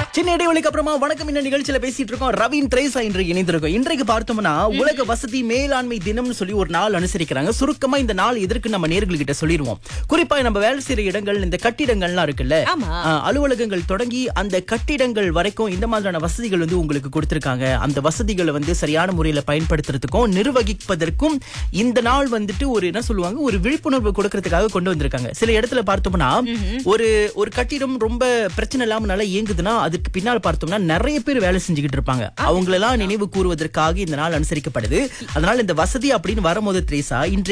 சின்ன இடைவெளிக்கு அப்புறமா வணக்கம் இந்த நிகழ்ச்சியில பேசிட்டு இருக்கோம் ரவீன் ட்ரேசா இன்றைக்கு இணைந்திருக்கோம் இன்றைக்கு பார்த்தோம்னா உலக வசதி மேலாண்மை தினம்னு சொல்லி ஒரு நாள் அனுசரிக்கிறாங்க சுருக்கமா இந்த நாள் எதற்கு நம்ம நேர்கள் கிட்ட சொல்லிடுவோம் குறிப்பா நம்ம வேலை செய்யற இடங்கள் இந்த கட்டிடங்கள்லாம் இருக்குல்ல ஆமா. ஆ, அலுவலகங்கள் தொடங்கி அந்த கட்டிடங்கள் வரைக்கும் இந்த மாதிரியான வசதிகள் வந்து உங்களுக்கு கொடுத்திருக்காங்க அந்த வசதிகளை வந்து சரியான முறையில பயன்படுத்துறதுக்கும் நிர்வகிப்பதற்கும் இந்த நாள் வந்துட்டு ஒரு என்ன சொல்லுவாங்க ஒரு விழிப்புணர்வு கொடுக்கறதுக்காக கொண்டு வந்திருக்காங்க சில இடத்துல பார்த்தோம்னா ஒரு ஒரு கட்டிடம் ரொம்ப பிரச்சனை இல்லாம நல்லா இயங்குதுன்னா அதுக்கு பின்னால் பார்த்தோம்னா நிறைய பேர் வேலை செஞ்சுக்கிட்டு இருப்பாங்க அவங்களெல்லாம் நினைவு கூறுவதற்காக இந்த நாள் அனுசரிக்கப்படுது அதனால இந்த வசதி அப்படின்னு வரும்போது த்ரேசா இன்றைக்கு